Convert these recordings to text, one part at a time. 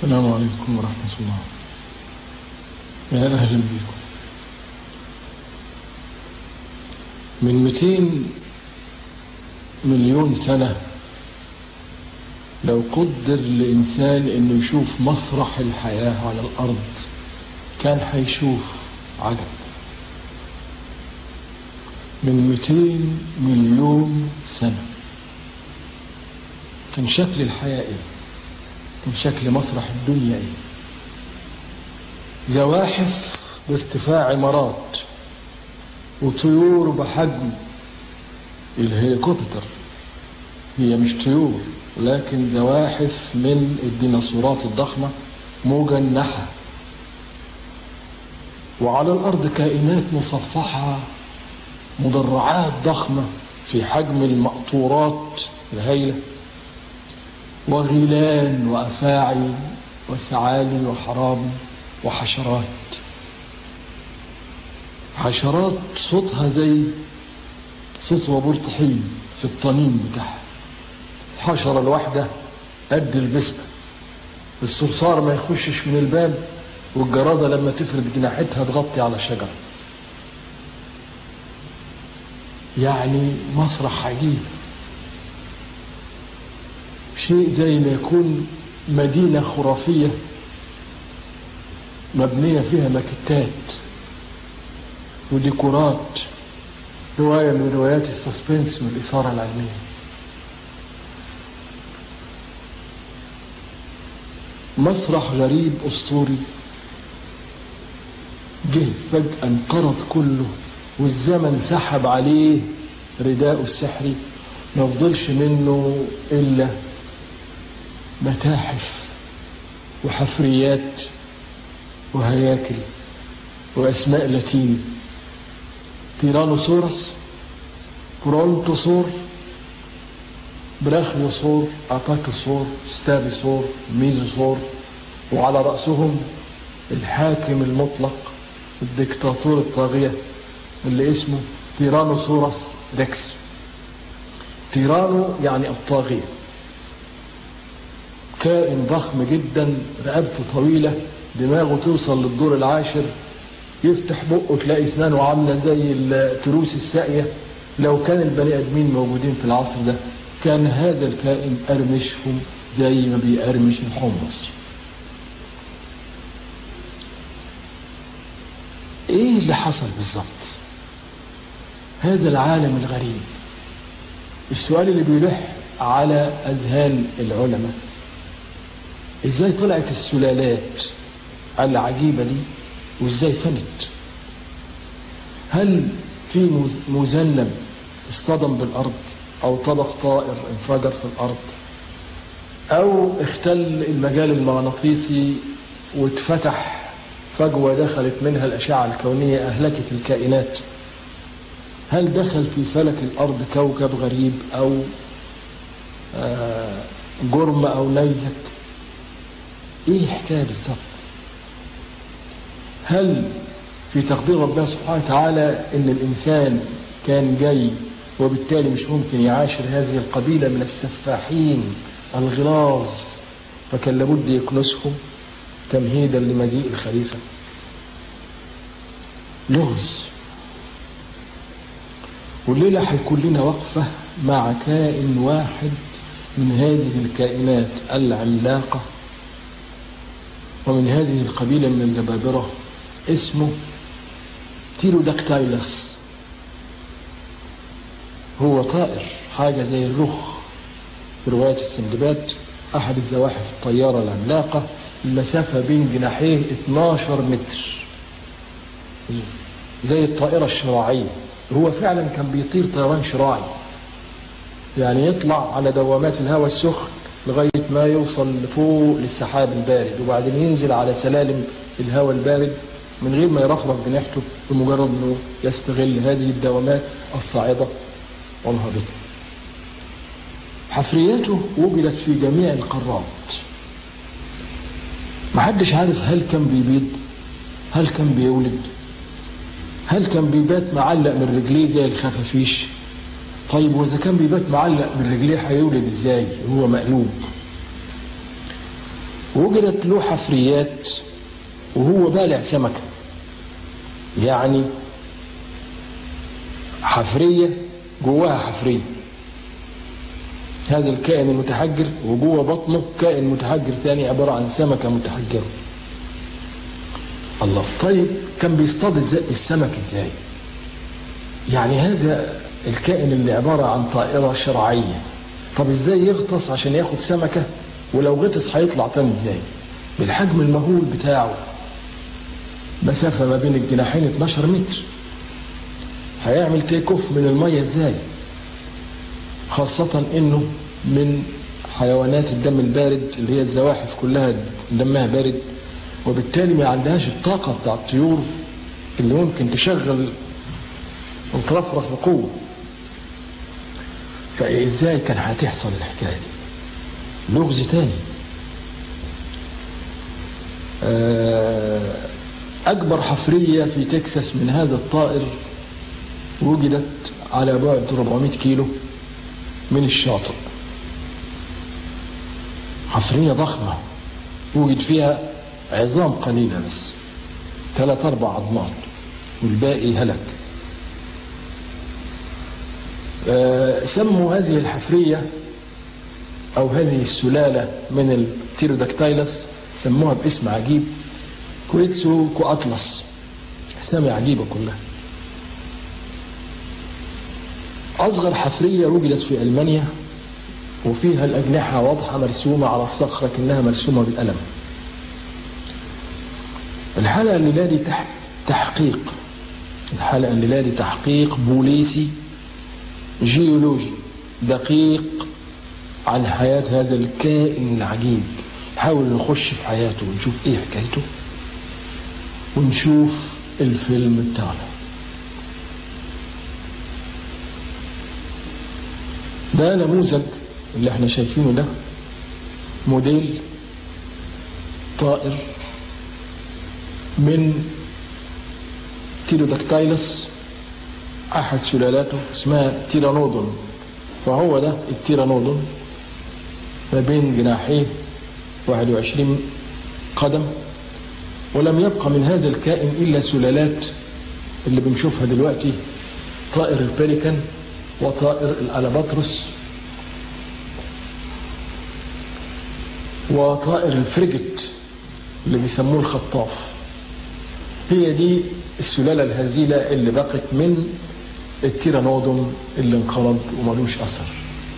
السلام عليكم ورحمة الله يا أهلا بكم من 200 مليون سنة لو قدر لإنسان إنه يشوف مسرح الحياة على الأرض كان حيشوف عجب من 200 مليون سنة كان شكل الحياة إيه؟ كان شكل مسرح الدنيا إيه؟ زواحف بارتفاع عمارات وطيور بحجم الهليكوبتر هي مش طيور لكن زواحف من الديناصورات الضخمة مجنحة وعلى الأرض كائنات مصفحة مدرعات ضخمة في حجم المقطورات الهائلة وغيلان وأفاعي وسعالي وحرام وحشرات حشرات صوتها زي صوت وابور طحين في الطنين بتاعها الحشرة الواحدة قد البسمة الصرصار ما يخشش من الباب والجرادة لما تفرد جناحتها تغطي على الشجرة يعني مسرح عجيب شيء زي ما يكون مدينة خرافية مبنية فيها ماكتات وديكورات رواية من روايات السسبنس والإثارة العلمية مسرح غريب أسطوري جه فجأة انقرض كله والزمن سحب عليه رداءه السحري ما فضلش منه إلا متاحف وحفريات وهياكل وأسماء لاتيني تيرانوسورس برونتوسور براخيوسور أباتوسور ستابيسور ميزوسور وعلى رأسهم الحاكم المطلق الدكتاتور الطاغية اللي اسمه تيرانوسورس ريكس تيرانو يعني الطاغية كائن ضخم جدا رقبته طويلة دماغه توصل للدور العاشر يفتح بقه تلاقي اسنانه عامله زي التروس الساقيه لو كان البني ادمين موجودين في العصر ده كان هذا الكائن ارمشهم زي ما بيقرمش الحمص ايه اللي حصل بالظبط هذا العالم الغريب السؤال اللي بيلح على اذهان العلماء ازاي طلعت السلالات العجيبه دي وازاي فنت هل في مذنب اصطدم بالارض او طبق طائر انفجر في الارض او اختل المجال المغناطيسي واتفتح فجوه دخلت منها الاشعه الكونيه اهلكت الكائنات هل دخل في فلك الارض كوكب غريب او جرم او نيزك ايه الحكايه بالظبط هل في تقدير ربنا سبحانه وتعالى ان الانسان كان جاي وبالتالي مش ممكن يعاشر هذه القبيله من السفاحين الغلاظ فكان لابد يكنسهم تمهيدا لمجيء الخليفه لغز والليله هيكون لنا وقفه مع كائن واحد من هذه الكائنات العملاقه ومن هذه القبيله من الجبابره اسمه تيروداكتايلس هو طائر حاجة زي الرخ في رواية السندباد أحد الزواحف الطيارة العملاقة المسافة بين جناحيه 12 متر زي الطائرة الشراعية هو فعلا كان بيطير طيران شراعي يعني يطلع على دوامات الهواء السخن لغاية ما يوصل فوق للسحاب البارد وبعدين ينزل على سلالم الهواء البارد من غير ما يرفرف جناحته بمجرد انه يستغل هذه الدوامات الصاعدة والهابطة حفرياته وجدت في جميع القارات محدش عارف هل كان بيبيض هل كان بيولد هل كان بيبات معلق من رجليه زي الخفافيش طيب واذا كان بيبات معلق من رجليه هيولد ازاي هو مقلوب وجدت له حفريات وهو بالع سمكة يعني حفرية جواها حفرية هذا الكائن المتحجر وجوه بطنه كائن متحجر ثاني عبارة عن سمكة متحجرة الله طيب كان بيصطاد السمك ازاي يعني هذا الكائن اللي عبارة عن طائرة شرعية طب ازاي يغطس عشان ياخد سمكة ولو غطس هيطلع تاني ازاي بالحجم المهول بتاعه مسافة ما بين الجناحين 12 متر هيعمل تيك اوف من المية ازاي خاصة انه من حيوانات الدم البارد اللي هي الزواحف كلها دمها بارد وبالتالي ما عندهاش الطاقة بتاع الطيور اللي ممكن تشغل وترفرف بقوة فازاي كان هتحصل الحكاية دي لغز تاني أكبر حفرية في تكساس من هذا الطائر وجدت على بعد 400 كيلو من الشاطئ حفرية ضخمة وجد فيها عظام قليلة بس ثلاث أربع عظمات والباقي هلك أه سموا هذه الحفرية أو هذه السلالة من التيروداكتايلس سموها باسم عجيب كويتسو كواتلس أسامي عجيبة كلها أصغر حفرية وجدت في ألمانيا وفيها الأجنحة واضحة مرسومة على الصخرة كأنها مرسومة بالقلم الحلقة الليلة دي تحقيق الحلقة الليلة دي تحقيق بوليسي جيولوجي دقيق عن حياة هذا الكائن العجيب نحاول نخش في حياته ونشوف ايه حكايته ونشوف الفيلم بتاعنا ده نموذج اللي احنا شايفينه ده موديل طائر من تيروداكتايلس احد سلالاته اسمها تيرانودون فهو ده التيرانودون ما بين جناحيه 21 قدم ولم يبقى من هذا الكائن إلا سلالات اللي بنشوفها دلوقتي طائر البليكان وطائر الألباتروس وطائر الفريجت اللي بيسموه الخطاف هي دي السلالة الهزيلة اللي بقت من التيرانودون اللي انقرض وملوش أثر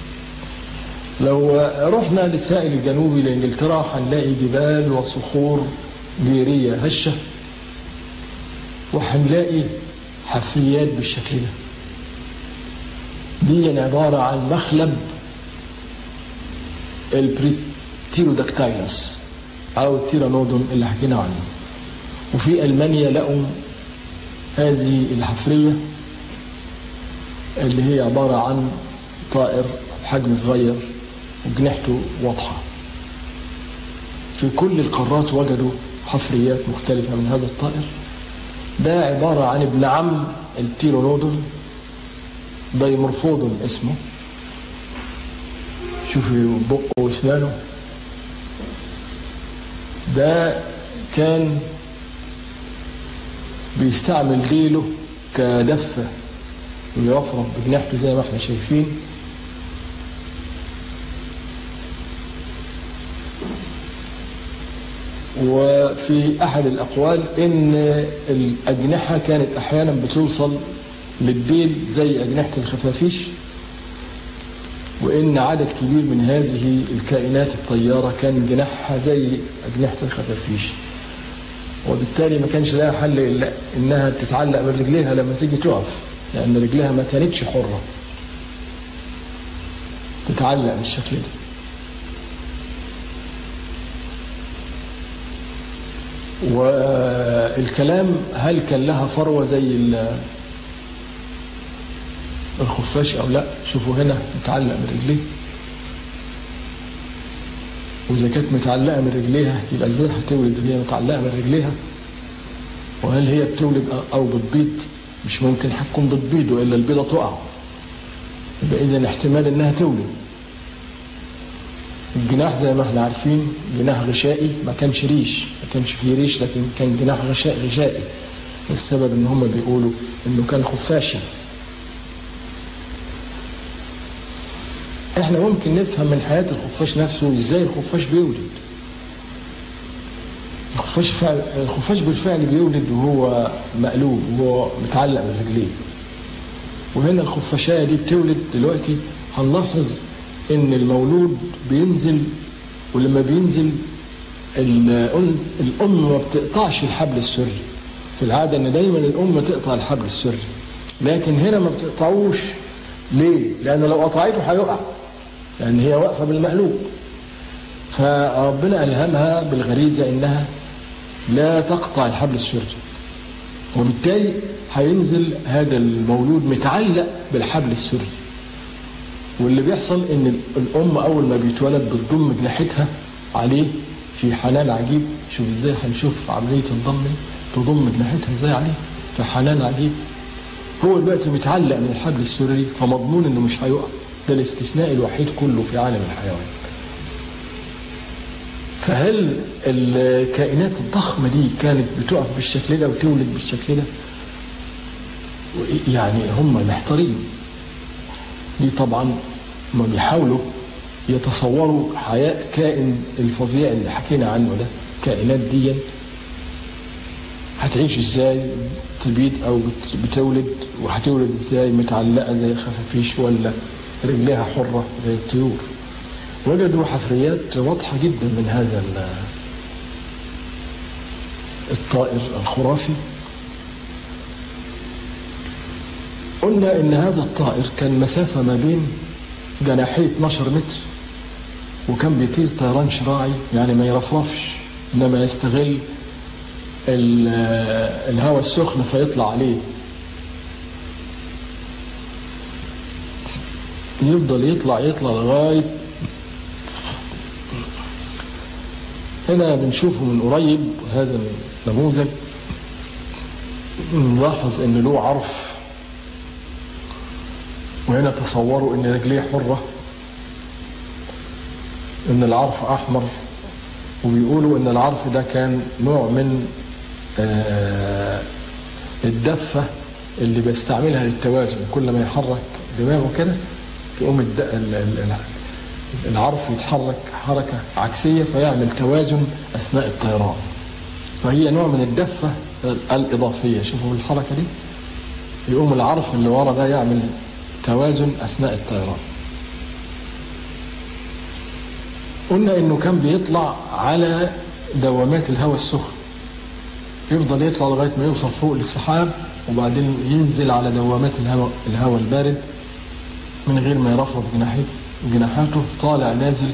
لو رحنا للسائل الجنوبي لإنجلترا هنلاقي جبال وصخور جيرية هشة وهنلاقي حفريات بالشكل ده دي عبارة عن مخلب البريتيروداكتايلس أو التيرانودون اللي حكينا عنه وفي ألمانيا لقوا هذه الحفرية اللي هي عبارة عن طائر حجم صغير وجنحته واضحة في كل القارات وجدوا حفريات مختلفة من هذا الطائر ده عبارة عن ابن عم التيرونودون دايمورفودون اسمه شوفي بقه واسنانه ده كان بيستعمل ديله كدفة ويرفرف بجناحته زي ما احنا شايفين وفي أحد الأقوال إن الأجنحة كانت أحيانا بتوصل للديل زي أجنحة الخفافيش وإن عدد كبير من هذه الكائنات الطيارة كان جناحها زي أجنحة الخفافيش وبالتالي ما كانش لها حل إلا إنها تتعلق من رجليها لما تيجي تقف لأن رجليها ما كانتش حرة تتعلق بالشكل ده والكلام هل كان لها فروة زي الخفاش أو لا شوفوا هنا متعلق من رجليه وإذا كانت متعلقة من رجليها يبقى إزاي هتولد هي متعلقة من رجليها وهل هي بتولد أو بتبيض مش ممكن هتكون بتبيض وإلا البيضة تقع يبقى إذا احتمال إنها تولد الجناح زي ما احنا عارفين جناح غشائي ما كانش ريش ما كانش فيه ريش لكن كان جناح غشاء غشائي السبب ان هم بيقولوا انه كان خفاشي احنا ممكن نفهم من حياة الخفاش نفسه ازاي الخفاش بيولد الخفاش فعل الخفاش بالفعل بيولد وهو مقلوب وهو متعلق برجليه وهنا الخفاشايه دي بتولد دلوقتي هنلاحظ ان المولود بينزل ولما بينزل الأم الأم ما بتقطعش الحبل السري في العادة ان دايما الأم تقطع الحبل السري لكن هنا ما بتقطعوش ليه؟ لأن لو قطعته هيقع لأن هي واقفة بالمقلوب فربنا ألهمها بالغريزة إنها لا تقطع الحبل السري وبالتالي هينزل هذا المولود متعلق بالحبل السري واللي بيحصل ان الام اول ما بيتولد بتضم جناحتها عليه في حنان عجيب شوف ازاي هنشوف عمليه الضم تضم جناحتها ازاي عليه في حنان عجيب هو دلوقتي متعلق من الحبل السري فمضمون انه مش هيقع ده الاستثناء الوحيد كله في عالم الحيوان فهل الكائنات الضخمة دي كانت بتقف بالشكل ده وتولد بالشكل ده يعني هم محتارين دي طبعا ما بيحاولوا يتصوروا حياة كائن الفظيع اللي حكينا عنه ده كائنات دي هتعيش ازاي تبيت او بتولد وهتولد ازاي متعلقة زي الخفافيش ولا رجليها حرة زي الطيور وجدوا حفريات واضحة جدا من هذا الطائر الخرافي قلنا ان هذا الطائر كان مسافة ما بين جناحيه 12 متر وكان بيطير طيران شراعي يعني ما يرفرفش انما يستغل الهواء السخن فيطلع عليه يفضل يطلع يطلع لغايه هنا بنشوفه من قريب هذا النموذج نلاحظ ان له عرف وهنا تصوروا ان رجليه حرة ان العرف احمر وبيقولوا ان العرف ده كان نوع من آه الدفة اللي بيستعملها للتوازن كل ما يحرك دماغه كده تقوم العرف يتحرك حركة عكسية فيعمل توازن أثناء الطيران فهي نوع من الدفة الإضافية شوفوا الحركة دي يقوم العرف اللي ورا ده يعمل توازن أثناء الطيران قلنا إنه كان بيطلع على دوامات الهواء السخن يفضل يطلع لغاية ما يوصل فوق للسحاب وبعدين ينزل على دوامات الهواء الهواء البارد من غير ما يرفرف جناحيه جناحاته طالع نازل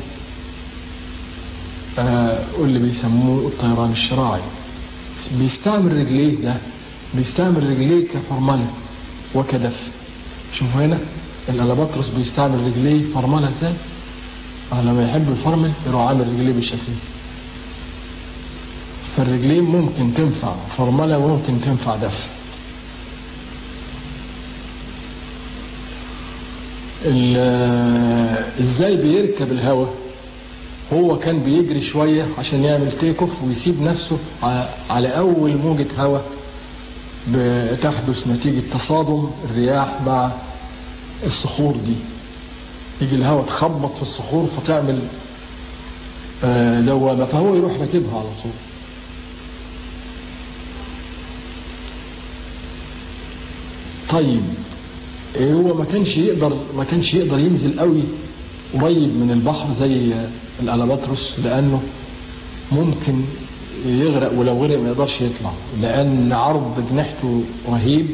آه واللي بيسموه الطيران الشراعي بيستعمل رجليه ده بيستعمل رجليه كفرملة وكدف شوفوا هنا الالباتروس بيستعمل رجليه فرملة ازاي آه لما يحب يفرمل يروح عامل رجليه بالشكل فالرجلين ممكن تنفع فرملة وممكن تنفع دف ازاي بيركب الهواء هو كان بيجري شوية عشان يعمل تيك اوف ويسيب نفسه على أول موجة هواء بتحدث نتيجة تصادم الرياح مع الصخور دي يجي الهواء تخبط في الصخور فتعمل دوامة فهو يروح راكبها على طول طيب هو ما كانش يقدر ما كانش يقدر ينزل قوي قريب من البحر زي الالباتروس لانه ممكن يغرق ولو غرق ما يقدرش يطلع لان عرض جناحته رهيب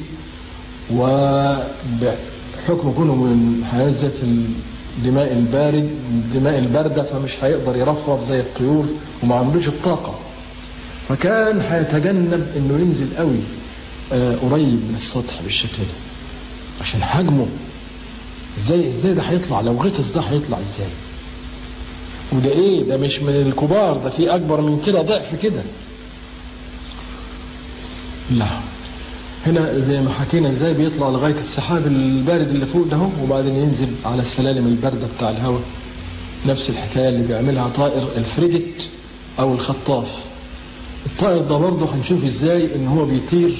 وبحكم كونه من حيوانات ذات الدماء البارد الدماء الباردة فمش هيقدر يرفرف زي الطيور وما عندوش الطاقة فكان هيتجنب انه ينزل قوي قريب من السطح بالشكل ده عشان حجمه ازاي ازاي ده هيطلع لو غطس ده هيطلع ازاي وده ايه ده مش من الكبار ده في اكبر من كده ضعف كده لا هنا زي ما حكينا ازاي بيطلع لغايه السحاب البارد اللي فوق ده وبعدين ينزل على السلالم البارده بتاع الهواء نفس الحكاية اللي بيعملها طائر الفريجت أو الخطاف الطائر ده برضه هنشوف ازاي ان هو بيطير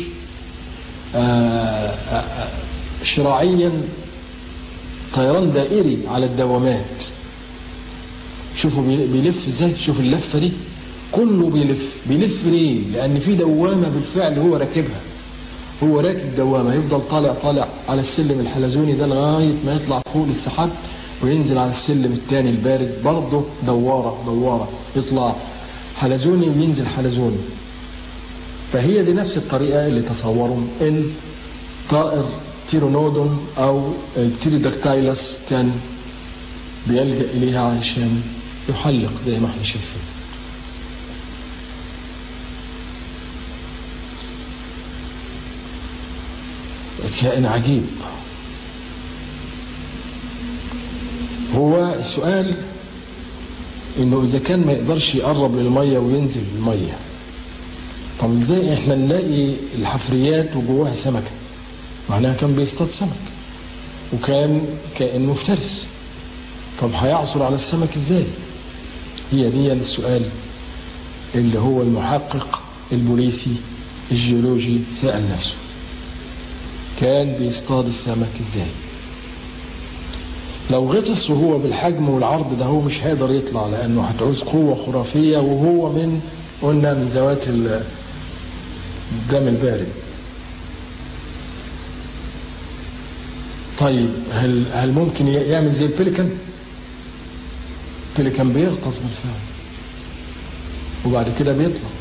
آآ آآ شراعيا طيران دائري على الدوامات شوفوا بيلف ازاي شوف اللفه دي كله بيلف بيلف ليه لان في دوامه بالفعل هو راكبها هو راكب دوامه يفضل طالع طالع على السلم الحلزوني ده لغايه ما يطلع فوق للسحاب وينزل على السلم الثاني البارد برضه دواره دواره يطلع حلزوني وينزل حلزوني فهي دي نفس الطريقه اللي تصوروا ان طائر تيرونودون او التيريداكتايلس كان بيلجا اليها علشان يحلق زي ما احنا شايفين كائن عجيب هو السؤال انه اذا كان ما يقدرش يقرب للميه وينزل الميه طب ازاي احنا نلاقي الحفريات وجواها سمكه معناها كان بيصطاد سمك وكان كائن مفترس طب هيعثر على السمك ازاي هي دي السؤال اللي هو المحقق البوليسي الجيولوجي سأل نفسه كان بيصطاد السمك ازاي لو غطس وهو بالحجم والعرض ده هو مش هيقدر يطلع لانه هتعوز قوه خرافيه وهو من قلنا من ذوات الدم البارد طيب هل هل ممكن يعمل زي البليكان؟ البليكان بيغطس بالفعل وبعد كده بيطلع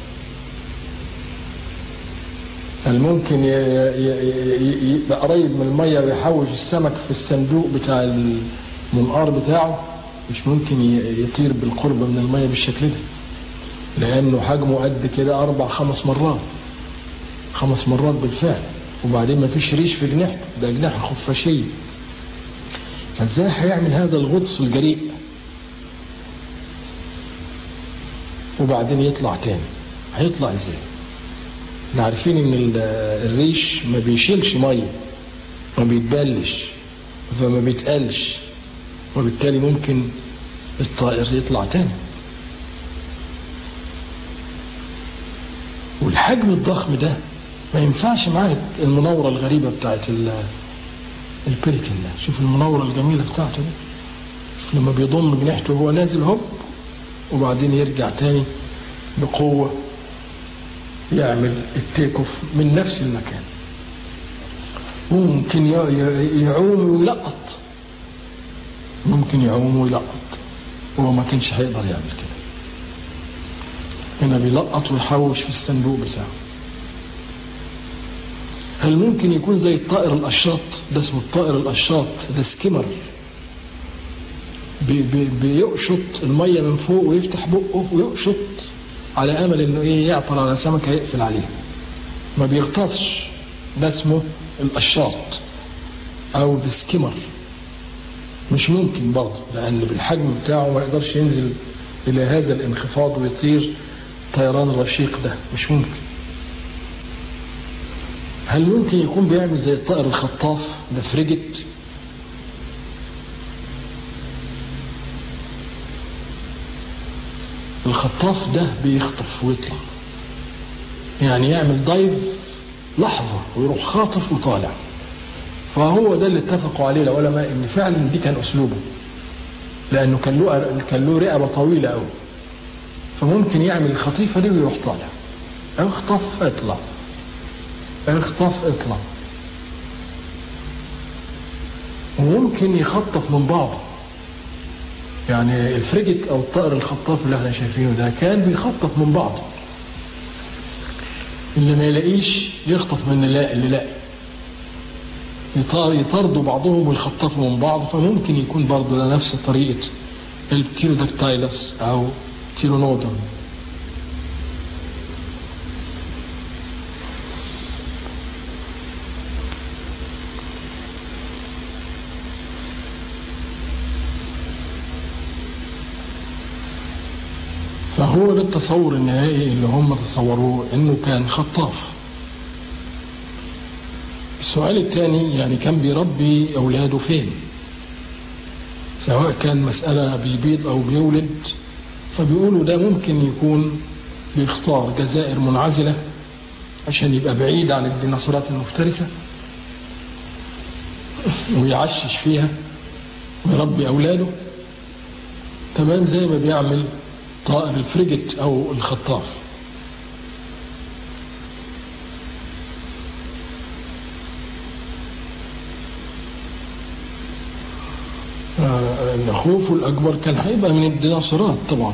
هل ممكن يبقى قريب من الميه ويحوش السمك في الصندوق بتاع المنقار بتاعه مش ممكن يطير بالقرب من الميه بالشكل ده لانه حجمه قد كده اربع خمس مرات خمس مرات بالفعل وبعدين ما فيش ريش في جناحته ده جناح خفاشيه فازاي هيعمل هذا الغطس الجريء وبعدين يطلع تاني هيطلع ازاي احنا عارفين ان الريش ما بيشيلش ميه ما بيتبلش فما بيتقلش وبالتالي ممكن الطائر يطلع تاني والحجم الضخم ده ما ينفعش معاه المناورة الغريبة بتاعت البليكن ده شوف المناورة الجميلة بتاعته دي شوف لما بيضم جناحته وهو نازل هوب وبعدين يرجع تاني بقوة يعمل التيك اوف من نفس المكان ممكن يعوم ويلقط ممكن يعوم ويلقط هو ما كانش هيقدر يعمل كده هنا بيلقط ويحوش في الصندوق بتاعه هل ممكن يكون زي الطائر القشاط ده اسمه الطائر القشاط ده سكيمر بي بي بيقشط الميه من فوق ويفتح بقه ويقشط على امل انه ايه يعطر على سمكه يقفل عليها ما بيغطسش ده اسمه القشاط او ذا سكيمر مش ممكن برضه لان بالحجم بتاعه ما يقدرش ينزل الى هذا الانخفاض ويطير طيران رشيق ده مش ممكن هل ممكن يكون بيعمل زي الطائر الخطاف ده فريجت الخطاف ده بيخطف ويطلع يعني يعمل دايف لحظة ويروح خاطف وطالع فهو ده اللي اتفقوا عليه العلماء ان فعلا دي كان اسلوبه لانه كان له كان له رقبه طويله قوي فممكن يعمل الخطيفه دي ويروح طالع اخطف اطلع اخطف اطلع وممكن يخطف من بعضه يعني الفريجت او الطائر الخطاف اللي احنا شايفينه ده كان بيخطف من بعضه اللي ما يلاقيش يخطف من اللي لا اللي لا يطاردوا بعضهم ويخطفوا من بعض فممكن يكون برضه ده نفس طريقة البتيروداكتايلس أو تيرونودون فهو ده التصور النهائي اللي هم تصوروه انه كان خطاف السؤال الثاني يعني كان بيربي اولاده فين سواء كان مسألة بيبيض أو بيولد فبيقولوا ده ممكن يكون بيختار جزائر منعزلة عشان يبقى بعيد عن الديناصورات المفترسة ويعشش فيها ويربي أولاده تمام زي ما بيعمل طائر الفريجت أو الخطاف آه، خوفه الأكبر كان هيبقى من الديناصورات طبعا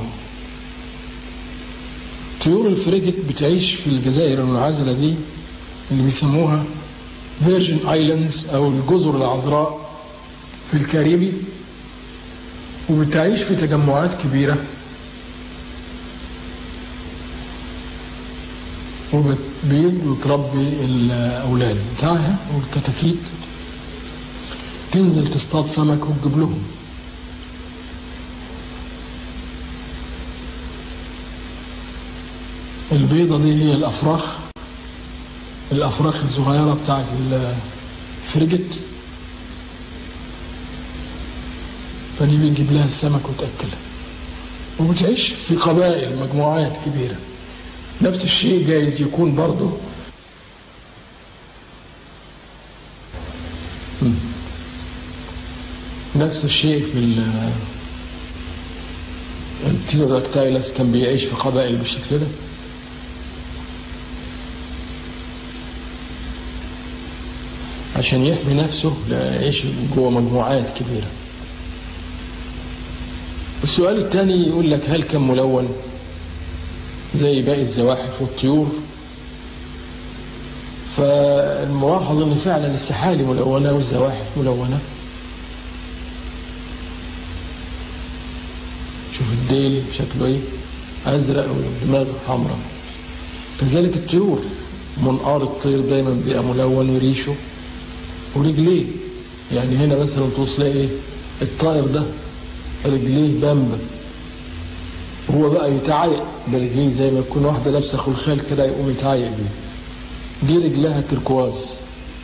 طيور الفريجت بتعيش في الجزائر المنعزلة دي اللي بيسموها فيرجن ايلاندز أو الجزر العذراء في الكاريبي وبتعيش في تجمعات كبيرة وبتربي الأولاد بتاعها والكتاكيت تنزل تصطاد سمك وتجيب لهم البيضة دي هي الأفراخ الأفراخ الصغيرة بتاعت الفريجت فدي بيجيب لها السمك وتأكلها وبتعيش في قبائل مجموعات كبيرة نفس الشيء جايز يكون برضه نفس الشيء في ال التيروداكتايلس كان بيعيش في قبائل بالشكل ده عشان يحمي نفسه لا يعيش جوه مجموعات كبيرة السؤال الثاني يقول لك هل كان ملون زي باقي الزواحف والطيور فالملاحظ ان فعلا السحالي ملونه والزواحف ملونه شوف الديل شكله ايه ازرق والدماغ حمراء كذلك الطيور منقار الطير دايما بيبقى ملون وريشه ورجليه يعني هنا مثلا توصل ايه الطائر ده رجليه بامبا هو بقى يتعايق برجليه زي ما يكون واحده لابسه خلخال كده يقوم يتعايق بيه دي رجلها تركواز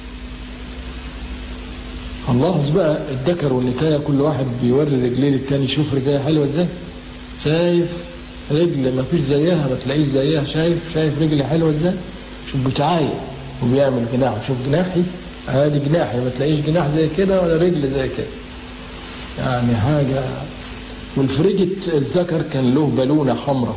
هنلاحظ بقى الذكر والنتايه كل واحد بيوري رجليه للتاني شوف رجليه حلوه ازاي شايف رجل ما فيش زيها ما تلاقيش زيها شايف شايف رجلي حلوه ازاي شوف بيتعايق وبيعمل جناح شوف جناحي ادي جناحي ما تلاقيش جناح زي كده ولا رجل زي كده يعني حاجه والفريجت الذكر كان له بالونه حمراء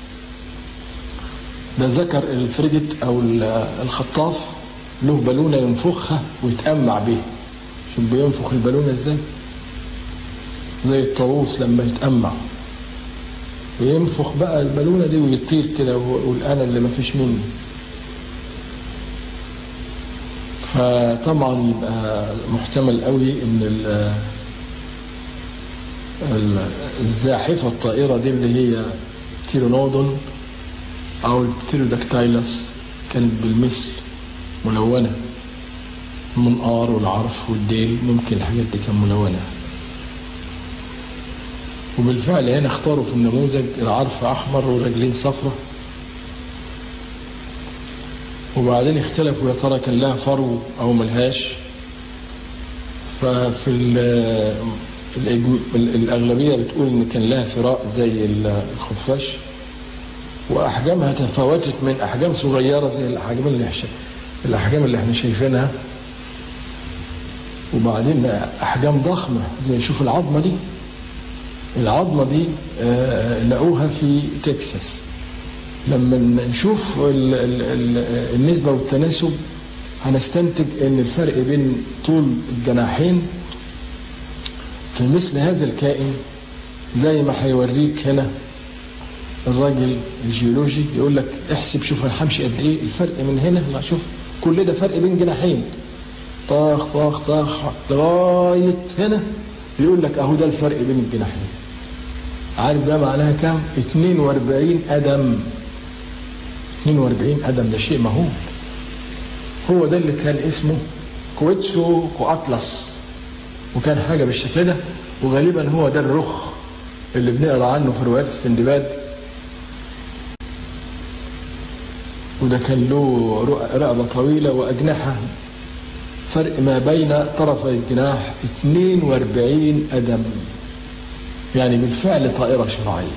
ده ذكر الفريجت او الخطاف له بالونه ينفخها ويتأمع بيها شوف بينفخ البالونه ازاي زي الطاووس لما يتأمع وينفخ بقى البالونه دي ويطير كده ويقول انا اللي ما فيش مني فطبعا يبقى محتمل قوي ان الزاحفه الطائره دي اللي هي تيرونودون او البتيروداكتايلس كانت بالمثل ملونه المنقار والعرف والديل ممكن الحاجات دي كان ملونه وبالفعل هنا اختاروا في النموذج العرف احمر والرجلين صفرة وبعدين اختلفوا يا ترى كان لها فرو او ملهاش ففي الأغلبية بتقول إن كان لها فراء زي الخفاش وأحجامها تفاوتت من أحجام صغيرة زي الأحجام اللي الأحجام اللي احنا شايفينها وبعدين أحجام ضخمة زي شوف العظمة دي العظمة دي لقوها في تكساس لما نشوف ال ال ال النسبة والتناسب هنستنتج ان الفرق بين طول الجناحين في مثل هذا الكائن زي ما هيوريك هنا الراجل الجيولوجي يقول لك احسب شوف انا همشي قد ايه الفرق من هنا ما شوف كل ده فرق بين جناحين طاخ طاخ طاخ لغايه هنا بيقول لك اهو ده الفرق بين الجناحين عارف ده معناها كام 42 قدم 42 قدم ده شيء مهول هو ده اللي كان اسمه كويتسو كواتلس وكان حاجة بالشكل ده وغالبا هو ده الرخ اللي بنقرا عنه في روايات السندباد وده كان له رقبة طويلة وأجنحة فرق ما بين طرفي الجناح 42 قدم يعني بالفعل طائرة شراعية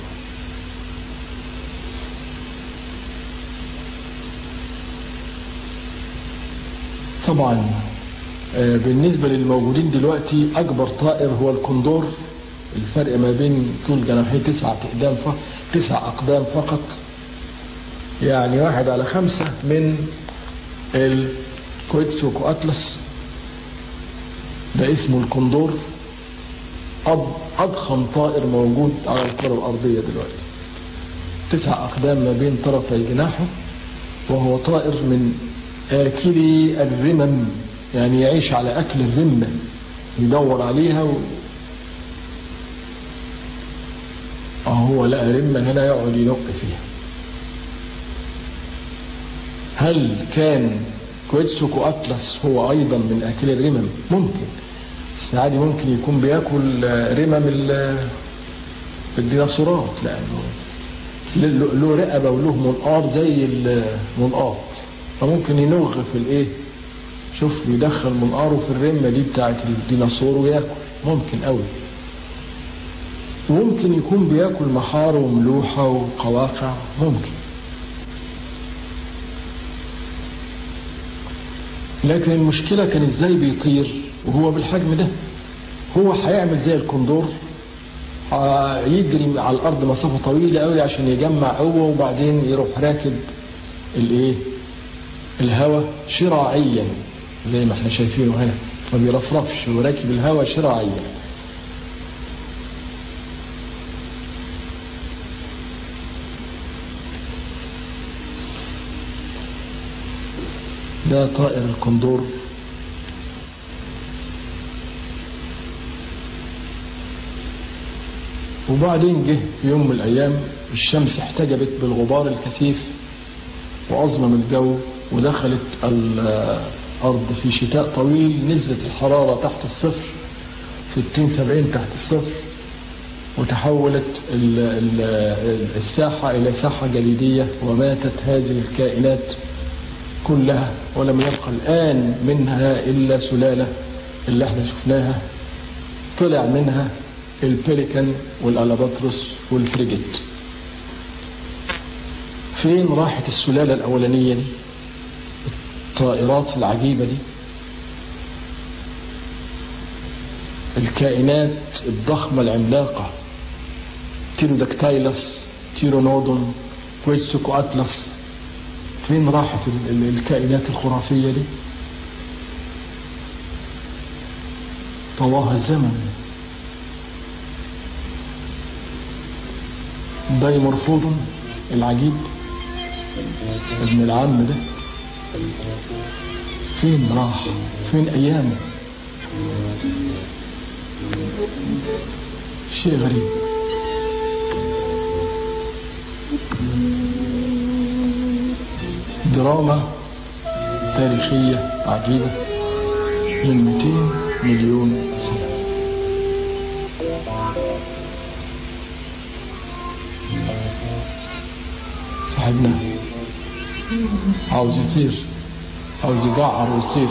طبعا آه، بالنسبة للموجودين دلوقتي أكبر طائر هو الكندور الفرق ما بين طول جناحيه تسعة أقدام فقط تسع أقدام فقط يعني واحد على خمسة من الكويتسوكو أطلس ده اسمه الكندور أض- أضخم طائر موجود على الكرة الأرضية دلوقتي تسع أقدام ما بين طرفي جناحه وهو طائر من آكلي الرمم يعني يعيش على أكل الرمة يدور عليها و... هو لقى رمة هنا يقعد ينق فيها هل كان كويتسوكو أطلس هو أيضا من أكل الرمم ممكن بس عادي ممكن يكون بياكل آه، رمم ال- الديناصورات لأنه له له رقبة وله منقار زي المنقاط فممكن ينغ في الايه شوف يدخل منقاره في الرمة دي بتاعت الديناصور وياكل ممكن قوي وممكن يكون بياكل محار وملوحة وقواقع ممكن لكن المشكلة كان ازاي بيطير وهو بالحجم ده هو هيعمل زي الكندور ه- يجري على الارض مسافة طويلة قوي عشان يجمع قوة وبعدين يروح راكب الايه الهواء شراعيا زي ما احنا شايفينه هنا ما بيرفرفش هو راكب الهواء شراعيا ده طائر الكندور وبعدين جه في يوم من الأيام الشمس احتجبت بالغبار الكثيف وأظلم الجو ودخلت الأرض في شتاء طويل نزلت الحرارة تحت الصفر 60 70 تحت الصفر وتحولت ال- ال- الساحة إلى ساحة جليدية وماتت هذه الكائنات كلها ولم يبقى الآن منها إلا سلالة اللي احنا شفناها طلع منها البليكان والألاباتروس والفريجيت فين راحت السلالة الأولانية دي الطائرات العجيبة دي الكائنات الضخمة العملاقة تيروداكتايلس تيرونودون كويتسوكو أتلس فين راحت ال- ال- الكائنات الخرافية دي طواها الزمن دايمورفودون العجيب ابن العم ده فين راح فين ايامه شيء غريب دراما تاريخية عجيبة من 200 مليون سنة صاحبنا عاوز يطير عاوز يجعر ويطير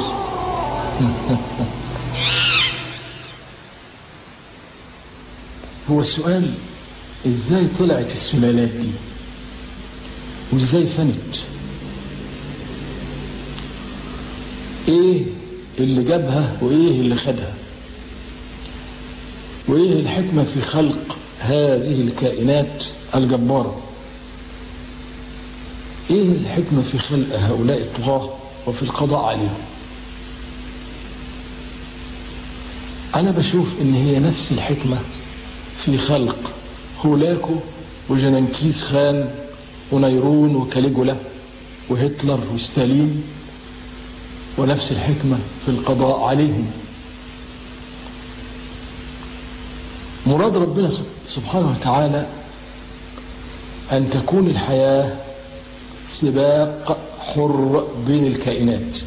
هو السؤال ازاي طلعت السلالات دي وازاي فنت ايه اللي جابها وايه اللي خدها وايه الحكمه في خلق هذه الكائنات الجباره ايه الحكمه في خلق هؤلاء الطغاه وفي القضاء عليهم انا بشوف ان هي نفس الحكمه في خلق هولاكو وجننكيز خان ونيرون وكاليجولا وهتلر وستالين ونفس الحكمة في القضاء عليهم مراد ربنا سبحانه وتعالى أن تكون الحياة سباق حر بين الكائنات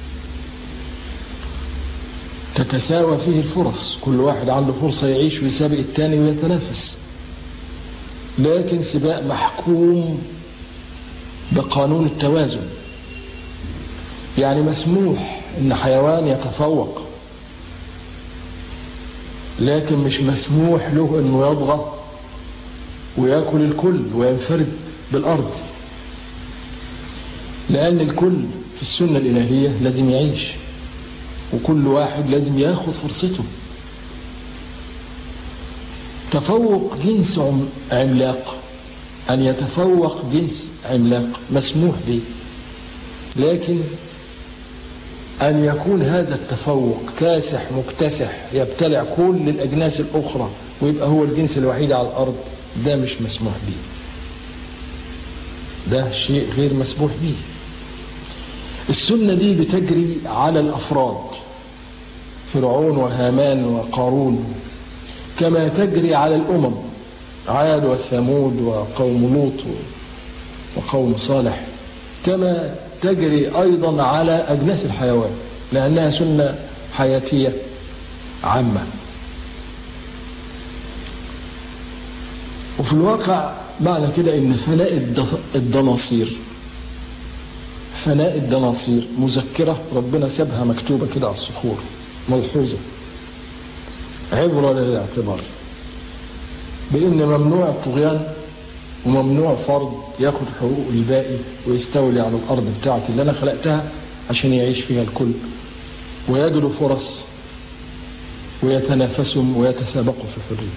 تتساوى فيه الفرص كل واحد عنده فرصة يعيش ويسابق التاني ويتنافس لكن سباق محكوم بقانون التوازن يعني مسموح ان حيوان يتفوق لكن مش مسموح له انه يضغى وياكل الكل وينفرد بالارض لان الكل في السنه الالهيه لازم يعيش وكل واحد لازم ياخد فرصته تفوق جنس عملاق أن يتفوق جنس عملاق مسموح به لكن أن يكون هذا التفوق كاسح مكتسح يبتلع كل الأجناس الأخرى ويبقى هو الجنس الوحيد على الأرض ده مش مسموح به ده شيء غير مسموح به السنة دي بتجري على الأفراد فرعون وهامان وقارون كما تجري على الأمم عاد وثمود وقوم لوط وقوم صالح كما تجري أيضا على أجناس الحيوان لأنها سنة حياتية عامة وفي الواقع معنى كده ان فناء الدناصير فناء الدناصير مذكرة ربنا سابها مكتوبة كده على الصخور ملحوظة عبرة للاعتبار بأن ممنوع الطغيان وممنوع فرد ياخد حقوق الباقي ويستولي على الأرض بتاعتي اللي أنا خلقتها عشان يعيش فيها الكل ويجدوا فرص ويتنافسوا ويتسابقوا في الحرية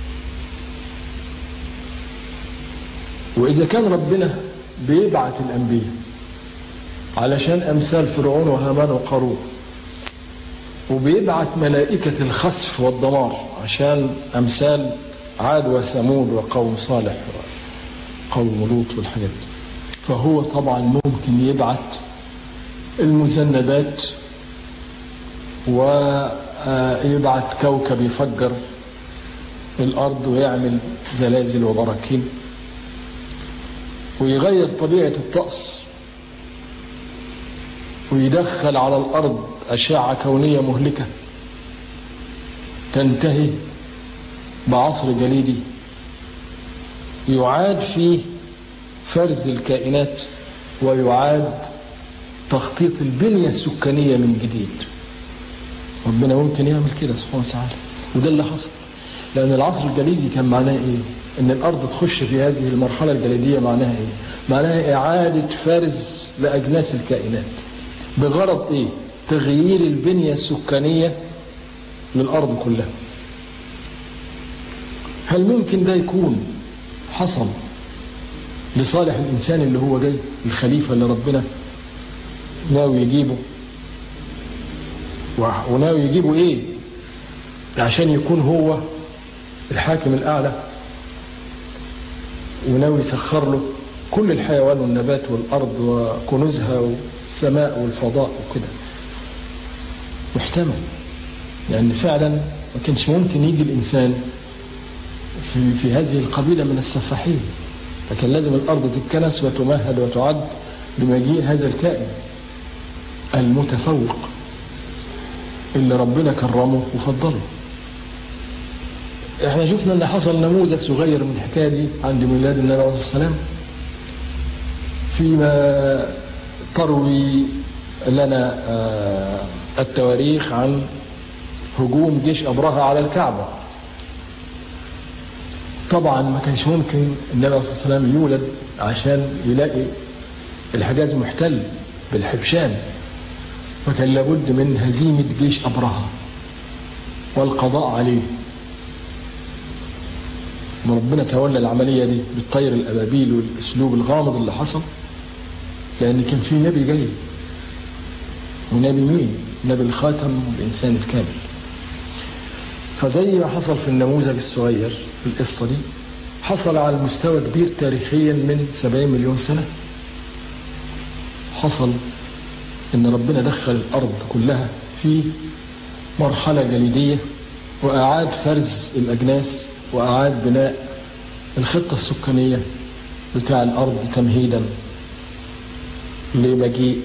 وإذا كان ربنا بيبعت الأنبياء علشان أمثال فرعون وهامان وقارون وبيبعت ملائكة الخسف والدمار عشان أمثال عاد وثمود وقوم صالح وقوم لوط والحاجات دي فهو طبعا ممكن يبعت المذنبات ويبعت كوكب يفجر الأرض ويعمل زلازل وبراكين ويغير طبيعة الطقس ويدخل على الأرض أشعة كونية مهلكة تنتهي بعصر جليدي يعاد فيه فرز الكائنات ويعاد تخطيط البنية السكانية من جديد ربنا ممكن يعمل كده سبحانه وتعالى وده اللي حصل لأن العصر الجليدي كان معناه إيه؟ إن الأرض تخش في هذه المرحلة الجليدية معناها إيه؟ معناها إعادة فرز لأجناس الكائنات بغرض إيه؟ تغيير البنية السكانية للأرض كلها هل ممكن ده يكون حصل لصالح الإنسان اللي هو جاي الخليفة اللي ربنا ناوي يجيبه وناوي يجيبه ايه عشان يكون هو الحاكم الأعلى وناوي يسخر له كل الحيوان والنبات والأرض وكنوزها والسماء والفضاء وكده محتمل لأن يعني فعلا ما كانش ممكن يجي الإنسان في, في هذه القبيلة من السفاحين فكان لازم الأرض تتكنس وتمهد وتعد لمجيء هذا الكائن المتفوق اللي ربنا كرمه وفضله احنا شفنا ان حصل نموذج صغير من الحكايه دي عند ميلاد النبي عليه الصلاه والسلام فيما تروي لنا التواريخ عن هجوم جيش ابرهه على الكعبه طبعا ما كانش ممكن النبي عليه الصلاه والسلام يولد عشان يلاقي الحجاز محتل بالحبشان فكان لابد من هزيمه جيش ابرهه والقضاء عليه وربنا تولى العمليه دي بالطير الابابيل والاسلوب الغامض اللي حصل لان كان في نبي جاي ونبي مين؟ نبي الخاتم الانسان الكامل فزي ما حصل في النموذج الصغير في القصة دي حصل على مستوى كبير تاريخيا من 70 مليون سنة حصل ان ربنا دخل الارض كلها في مرحلة جليدية واعاد فرز الاجناس واعاد بناء الخطة السكانية بتاع الارض تمهيدا لمجيء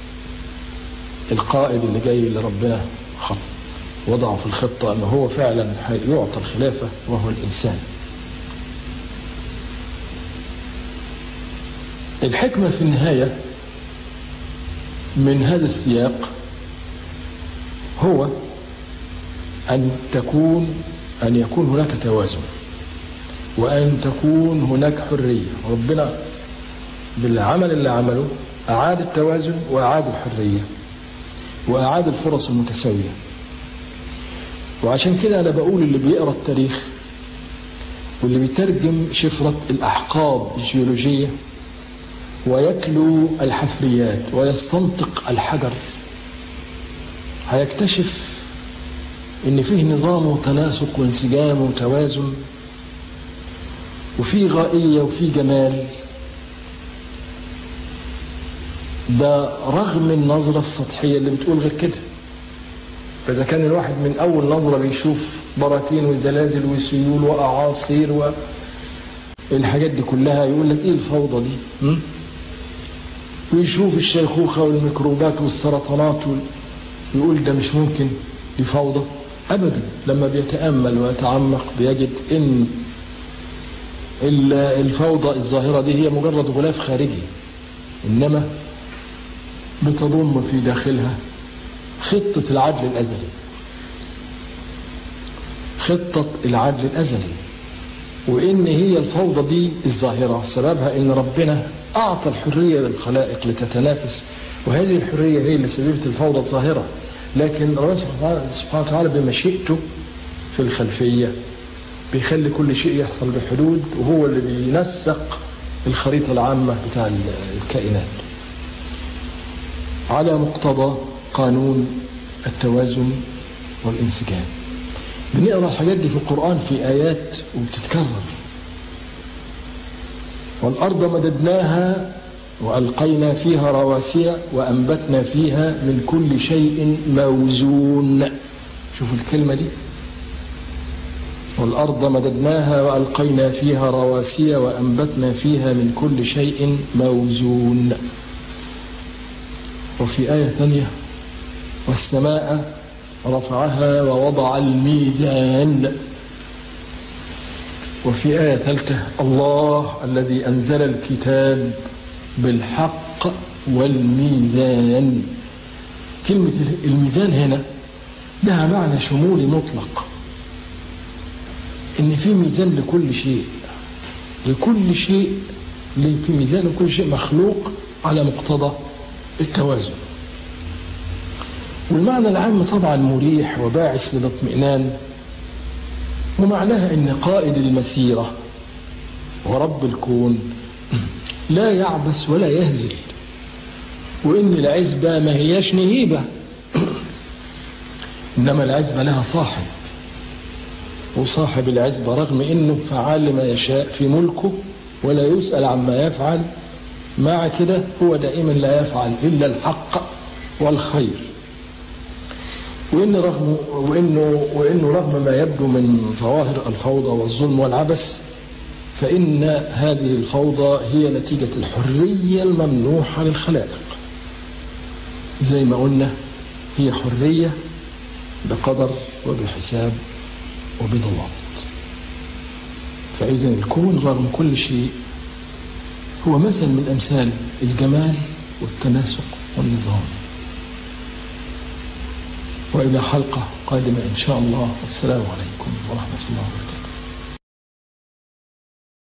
القائد اللي جاي اللي ربنا خط وضعه في الخطة أنه هو فعلا يعطى الخلافة وهو الإنسان الحكمة في النهاية من هذا السياق هو أن تكون أن يكون هناك توازن وأن تكون هناك حرية ربنا بالعمل اللي عمله أعاد التوازن وأعاد الحرية وأعاد الفرص المتساوية وعشان كده أنا بقول اللي بيقرأ التاريخ واللي بيترجم شفرة الأحقاب الجيولوجية ويتلو الحفريات ويستنطق الحجر هيكتشف ان فيه نظام وتناسق وانسجام وتوازن وفي غائية وفي جمال ده رغم النظرة السطحية اللي بتقول غير كده فإذا كان الواحد من أول نظرة بيشوف براكين وزلازل وسيول وأعاصير والحاجات دي كلها يقول لك إيه الفوضى دي؟ م? ويشوف الشيخوخة والميكروبات والسرطانات ويقول ده مش ممكن دي فوضى أبدا لما بيتأمل ويتعمق بيجد إن الفوضى الظاهرة دي هي مجرد غلاف خارجي إنما بتضم في داخلها خطة العدل الأزلي خطة العدل الأزلي وإن هي الفوضى دي الظاهرة سببها إن ربنا أعطى الحرية للخلائق لتتنافس وهذه الحرية هي اللي سببت الفوضى الظاهرة لكن ربنا سبحانه وتعالى بمشيئته في الخلفية بيخلي كل شيء يحصل بحدود وهو اللي بينسق الخريطة العامة بتاع الكائنات على مقتضى قانون التوازن والانسجام بنقرا الحاجات دي في القرآن في آيات وبتتكرر والأرض مددناها وألقينا فيها رواسي وأنبتنا فيها من كل شيء موزون شوفوا الكلمة دي والأرض مددناها وألقينا فيها رواسي وأنبتنا فيها من كل شيء موزون وفي آية ثانية والسماء رفعها ووضع الميزان وفي آية ثالثة الله الذي أنزل الكتاب بالحق والميزان كلمة الميزان هنا لها معنى شمولي مطلق إن في ميزان لكل شيء لكل شيء في ميزان لكل شيء مخلوق على مقتضى التوازن والمعنى العام طبعا مريح وباعث للاطمئنان ومعناها ان قائد المسيره ورب الكون لا يعبس ولا يهزل وان العزبه ما هياش نهيبه انما العزبه لها صاحب وصاحب العزبه رغم انه فعال لما يشاء في ملكه ولا يسال عما يفعل مع كده هو دائما لا يفعل الا الحق والخير وإن رغم وإنه وإنه رغم ما يبدو من ظواهر الفوضى والظلم والعبث فإن هذه الفوضى هي نتيجة الحرية الممنوحة للخلائق زي ما قلنا هي حرية بقدر وبحساب وبضوابط فإذا الكون رغم كل شيء هو مثل من أمثال الجمال والتناسق والنظام وإلى حلقة قادمة إن شاء الله والسلام عليكم ورحمة الله وبركاته